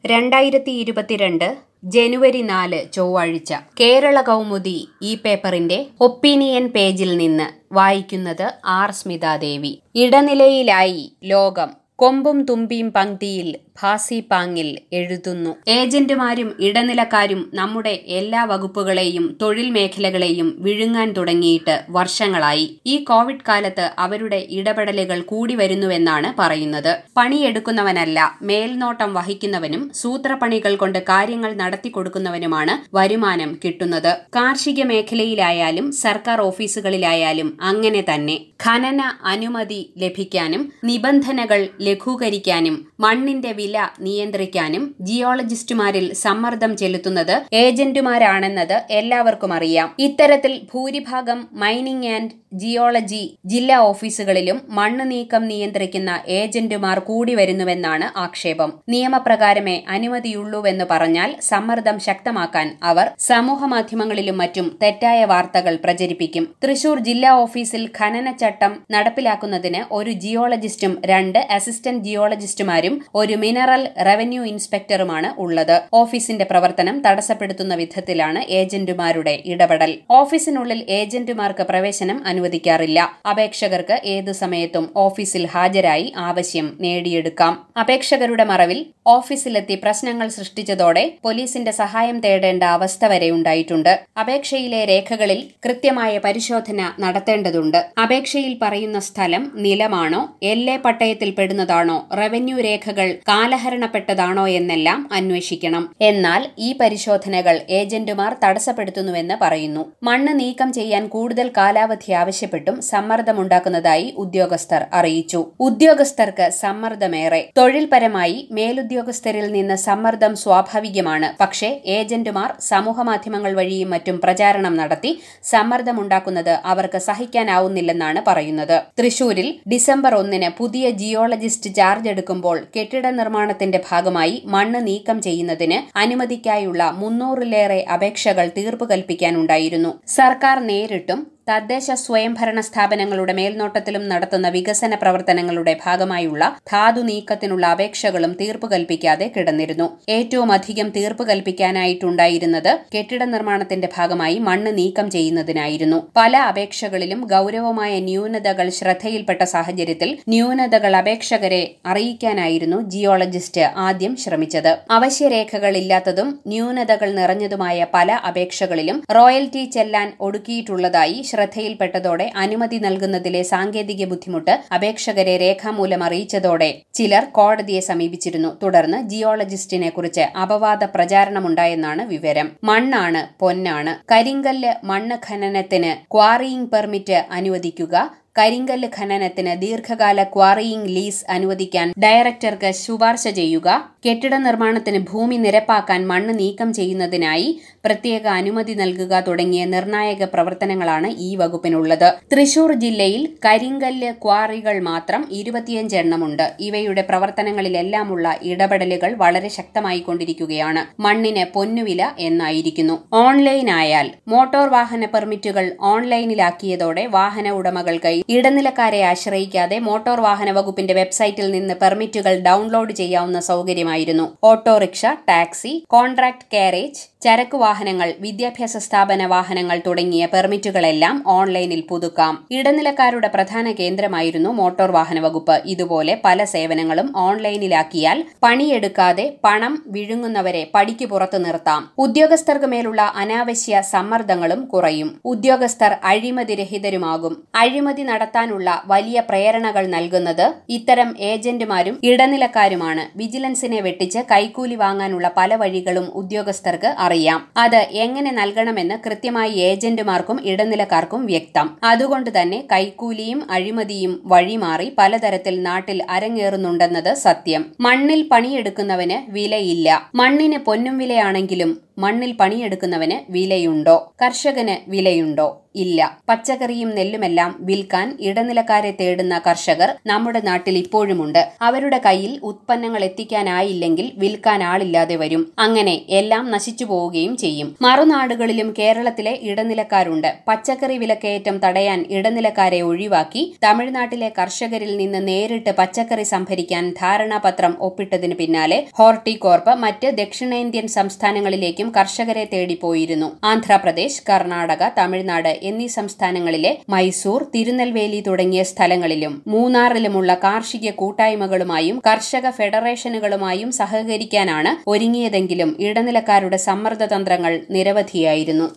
രണ്ടായിരത്തി ഇരുപത്തിരണ്ട് ജനുവരി നാല് ചൊവ്വാഴ്ച കേരള കൗമുദി ഈ പേപ്പറിന്റെ ഒപ്പീനിയൻ പേജിൽ നിന്ന് വായിക്കുന്നത് ആർ സ്മിതാദേവി ഇടനിലയിലായി ലോകം കൊമ്പും തുമ്പിയും പങ്ക്തിയിൽ ഭാസി പാങ്ങിൽ എഴുതുന്നു ഏജന്റുമാരും ഇടനിലക്കാരും നമ്മുടെ എല്ലാ വകുപ്പുകളെയും തൊഴിൽ മേഖലകളെയും വിഴുങ്ങാൻ തുടങ്ങിയിട്ട് വർഷങ്ങളായി ഈ കോവിഡ് കാലത്ത് അവരുടെ ഇടപെടലുകൾ കൂടി വരുന്നുവെന്നാണ് പറയുന്നത് പണിയെടുക്കുന്നവനല്ല മേൽനോട്ടം വഹിക്കുന്നവനും സൂത്രപ്പണികൾ കൊണ്ട് കാര്യങ്ങൾ നടത്തിക്കൊടുക്കുന്നവനുമാണ് വരുമാനം കിട്ടുന്നത് കാർഷിക മേഖലയിലായാലും സർക്കാർ ഓഫീസുകളിലായാലും അങ്ങനെ തന്നെ ഖനന അനുമതി ലഭിക്കാനും നിബന്ധനകൾ ലഘൂകരിക്കാനും മണ്ണിന്റെ വില നിയന്ത്രിക്കാനും ജിയോളജിസ്റ്റുമാരിൽ സമ്മർദ്ദം ചെലുത്തുന്നത് ഏജന്റുമാരാണെന്നത് എല്ലാവർക്കും അറിയാം ഇത്തരത്തിൽ ഭൂരിഭാഗം മൈനിങ് ആൻഡ് ജിയോളജി ജില്ലാ ഓഫീസുകളിലും മണ്ണ് നീക്കം നിയന്ത്രിക്കുന്ന ഏജന്റുമാർ കൂടി വരുന്നുവെന്നാണ് ആക്ഷേപം നിയമപ്രകാരമേ അനുമതിയുള്ളൂവെന്ന് പറഞ്ഞാൽ സമ്മർദ്ദം ശക്തമാക്കാൻ അവർ സമൂഹമാധ്യമങ്ങളിലും മറ്റും തെറ്റായ വാർത്തകൾ പ്രചരിപ്പിക്കും തൃശൂർ ജില്ലാ ഓഫീസിൽ ഖനനച്ചട്ടം നടപ്പിലാക്കുന്നതിന് ഒരു ജിയോളജിസ്റ്റും രണ്ട് അസിസ്റ്റന്റ് ജിയോളജിസ്റ്റുമാരും ഒരു മിനറൽ റവന്യൂ ഇൻസ്പെക്ടറുമാണ് ഉള്ളത് ഓഫീസിന്റെ പ്രവർത്തനം തടസ്സപ്പെടുത്തുന്ന വിധത്തിലാണ് ഏജന്റുമാരുടെ ഇടപെടൽ ഓഫീസിനുള്ളിൽ ഏജന്റുമാർക്ക് പ്രവേശനം അനുവദിക്കാറില്ല അപേക്ഷകർക്ക് ഏതു സമയത്തും ഓഫീസിൽ ഹാജരായി ആവശ്യം നേടിയെടുക്കാം അപേക്ഷകരുടെ മറവിൽ ഓഫീസിലെത്തി പ്രശ്നങ്ങൾ സൃഷ്ടിച്ചതോടെ പോലീസിന്റെ സഹായം തേടേണ്ട അവസ്ഥ വരെ ഉണ്ടായിട്ടുണ്ട് അപേക്ഷയിലെ രേഖകളിൽ കൃത്യമായ പരിശോധന നടത്തേണ്ടതുണ്ട് അപേക്ഷയിൽ പറയുന്ന സ്ഥലം നിലമാണോ എല്ലേ പട്ടയത്തിൽ പെടുന്നതാണോ റവന്യൂ രേഖകൾ കാലഹരണപ്പെട്ടതാണോ എന്നെല്ലാം അന്വേഷിക്കണം എന്നാൽ ഈ പരിശോധനകൾ ഏജന്റുമാർ തടസ്സപ്പെടുത്തുന്നുവെന്ന് പറയുന്നു മണ്ണ് നീക്കം ചെയ്യാൻ കൂടുതൽ കാലാവധി ആവശ്യപ്പെട്ടും സമ്മർദ്ദമുണ്ടാക്കുന്നതായി ഉദ്യോഗസ്ഥർ അറിയിച്ചു ഉദ്യോഗസ്ഥർക്ക് സമ്മർദ്ദമേറെ തൊഴിൽപരമായി മേലുദ്യോഗസ്ഥരിൽ നിന്ന് സമ്മർദ്ദം സ്വാഭാവികമാണ് പക്ഷേ ഏജന്റുമാർ സമൂഹമാധ്യമങ്ങൾ വഴിയും മറ്റും പ്രചാരണം നടത്തി സമ്മർദ്ദമുണ്ടാക്കുന്നത് അവർക്ക് സഹിക്കാനാവുന്നില്ലെന്നാണ് പറയുന്നത് തൃശൂരിൽ ഡിസംബർ ഒന്നിന് പുതിയ ജിയോളജിസ്റ്റ് ചാർജ് എടുക്കുമ്പോൾ കെട്ടിട നിർമ്മാണത്തിന്റെ ഭാഗമായി മണ്ണ് നീക്കം ചെയ്യുന്നതിന് അനുമതിക്കായുള്ള മുന്നൂറിലേറെ അപേക്ഷകൾ തീർപ്പ് കൽപ്പിക്കാനുണ്ടായിരുന്നു സർക്കാർ നേരിട്ടും തദ്ദേശ സ്വയംഭരണ സ്ഥാപനങ്ങളുടെ മേൽനോട്ടത്തിലും നടത്തുന്ന വികസന പ്രവർത്തനങ്ങളുടെ ഭാഗമായുള്ള ധാതു നീക്കത്തിനുള്ള അപേക്ഷകളും തീർപ്പ് കൽപ്പിക്കാതെ കിടന്നിരുന്നു ഏറ്റവും അധികം തീർപ്പ് കൽപ്പിക്കാനായിട്ടുണ്ടായിരുന്നത് കെട്ടിട നിർമ്മാണത്തിന്റെ ഭാഗമായി മണ്ണ് നീക്കം ചെയ്യുന്നതിനായിരുന്നു പല അപേക്ഷകളിലും ഗൌരവമായ ന്യൂനതകൾ ശ്രദ്ധയിൽപ്പെട്ട സാഹചര്യത്തിൽ ന്യൂനതകൾ അപേക്ഷകരെ അറിയിക്കാനായിരുന്നു ജിയോളജിസ്റ്റ് ആദ്യം ശ്രമിച്ചത് അവശ്യരേഖകൾ ഇല്ലാത്തതും ന്യൂനതകൾ നിറഞ്ഞതുമായ പല അപേക്ഷകളിലും റോയൽറ്റി ചെല്ലാൻ ഒടുക്കിയിട്ടുള്ളതായി ശ്രദ്ധയിൽപ്പെട്ടതോടെ അനുമതി നൽകുന്നതിലെ സാങ്കേതിക ബുദ്ധിമുട്ട് അപേക്ഷകരെ രേഖാമൂലം അറിയിച്ചതോടെ ചിലർ കോടതിയെ സമീപിച്ചിരുന്നു തുടർന്ന് ജിയോളജിസ്റ്റിനെ കുറിച്ച് അപവാദ പ്രചാരണമുണ്ടായെന്നാണ് വിവരം മണ്ണാണ് പൊന്നാണ് കരിങ്കല്ല് മണ്ണ് ഖനനത്തിന് ക്വാറിയിങ് പെർമിറ്റ് അനുവദിക്കുക കരിങ്കല്ല് ഖനനത്തിന് ദീർഘകാല ക്വാറിയിങ് ലീസ് അനുവദിക്കാൻ ഡയറക്ടർക്ക് ശുപാർശ ചെയ്യുക കെട്ടിട നിർമ്മാണത്തിന് ഭൂമി നിരപ്പാക്കാൻ മണ്ണ് നീക്കം ചെയ്യുന്നതിനായി പ്രത്യേക അനുമതി നൽകുക തുടങ്ങിയ നിർണായക പ്രവർത്തനങ്ങളാണ് ഈ വകുപ്പിനുള്ളത് തൃശൂർ ജില്ലയിൽ കരിങ്കല്ല് ക്വാറികൾ മാത്രം ഇരുപത്തിയഞ്ച് എണ്ണമുണ്ട് ഇവയുടെ പ്രവർത്തനങ്ങളിലെല്ലാമുള്ള ഇടപെടലുകൾ വളരെ ശക്തമായി കൊണ്ടിരിക്കുകയാണ് മണ്ണിന് പൊന്നുവില എന്നായിരിക്കുന്നു ഓൺലൈനായാൽ മോട്ടോർ വാഹന പെർമിറ്റുകൾ ഓൺലൈനിലാക്കിയതോടെ വാഹന ഉടമകൾക്ക് ഇടനിലക്കാരെ ആശ്രയിക്കാതെ മോട്ടോർ വാഹന വകുപ്പിന്റെ വെബ്സൈറ്റിൽ നിന്ന് പെർമിറ്റുകൾ ഡൌൺലോഡ് ചെയ്യാവുന്ന സൗകര്യമായിരുന്നു ഓട്ടോറിക്ഷ ടാക്സി കോൺട്രാക്ട് കാരേജ് ചരക്കു വാഹനങ്ങൾ വിദ്യാഭ്യാസ സ്ഥാപന വാഹനങ്ങൾ തുടങ്ങിയ പെർമിറ്റുകളെല്ലാം ഓൺലൈനിൽ പുതുക്കാം ഇടനിലക്കാരുടെ പ്രധാന കേന്ദ്രമായിരുന്നു മോട്ടോർ വാഹന വകുപ്പ് ഇതുപോലെ പല സേവനങ്ങളും ഓൺലൈനിലാക്കിയാൽ പണിയെടുക്കാതെ പണം വിഴുങ്ങുന്നവരെ പടിക്ക് പുറത്തു നിർത്താം ഉദ്യോഗസ്ഥർക്ക് മേലുള്ള അനാവശ്യ സമ്മർദ്ദങ്ങളും കുറയും ഉദ്യോഗസ്ഥർ അഴിമതിരഹിതരുമാകും അഴിമതി നടത്താനുള്ള വലിയ പ്രേരണകൾ നൽകുന്നത് ഇത്തരം ഏജന്റുമാരും ഇടനിലക്കാരുമാണ് വിജിലൻസിനെ വെട്ടിച്ച് കൈക്കൂലി വാങ്ങാനുള്ള പല വഴികളും ഉദ്യോഗസ്ഥർക്ക് അറിയാം അത് എങ്ങനെ നൽകണമെന്ന് കൃത്യമായി ഏജന്റുമാർക്കും ഇടനിലക്കാർക്കും വ്യക്തം അതുകൊണ്ട് തന്നെ കൈക്കൂലിയും അഴിമതിയും വഴിമാറി പലതരത്തിൽ നാട്ടിൽ അരങ്ങേറുന്നുണ്ടെന്നത് സത്യം മണ്ണിൽ പണിയെടുക്കുന്നവന് വിലയില്ല മണ്ണിന് പൊന്നും വിലയാണെങ്കിലും മണ്ണിൽ പണിയെടുക്കുന്നവന് വിലയുണ്ടോ കർഷകന് വിലയുണ്ടോ ഇല്ല പച്ചക്കറിയും നെല്ലുമെല്ലാം വിൽക്കാൻ ഇടനിലക്കാരെ തേടുന്ന കർഷകർ നമ്മുടെ നാട്ടിൽ ഇപ്പോഴുമുണ്ട് അവരുടെ കയ്യിൽ ഉത്പന്നങ്ങൾ എത്തിക്കാനായില്ലെങ്കിൽ വിൽക്കാൻ ആളില്ലാതെ വരും അങ്ങനെ എല്ലാം നശിച്ചു പോവുകയും ചെയ്യും മറുനാടുകളിലും കേരളത്തിലെ ഇടനിലക്കാരുണ്ട് പച്ചക്കറി വിലക്കയറ്റം തടയാൻ ഇടനിലക്കാരെ ഒഴിവാക്കി തമിഴ്നാട്ടിലെ കർഷകരിൽ നിന്ന് നേരിട്ട് പച്ചക്കറി സംഭരിക്കാൻ ധാരണാപത്രം ഒപ്പിട്ടതിന് പിന്നാലെ ഹോർട്ടികോർപ്പ് മറ്റ് ദക്ഷിണേന്ത്യൻ സംസ്ഥാനങ്ങളിലേക്കും കർഷകരെ തേടിപ്പോയിരുന്നു ആന്ധ്രാപ്രദേശ് കർണാടക തമിഴ്നാട് എന്നീ സംസ്ഥാനങ്ങളിലെ മൈസൂർ തിരുനെൽവേലി തുടങ്ങിയ സ്ഥലങ്ങളിലും മൂന്നാറിലുമുള്ള കാർഷിക കൂട്ടായ്മകളുമായും കർഷക ഫെഡറേഷനുകളുമായും സഹകരിക്കാനാണ് ഒരുങ്ങിയതെങ്കിലും ഇടനിലക്കാരുടെ സമ്മർദ്ദതന്ത്രങ്ങൾ നിരവധിയായിരുന്നു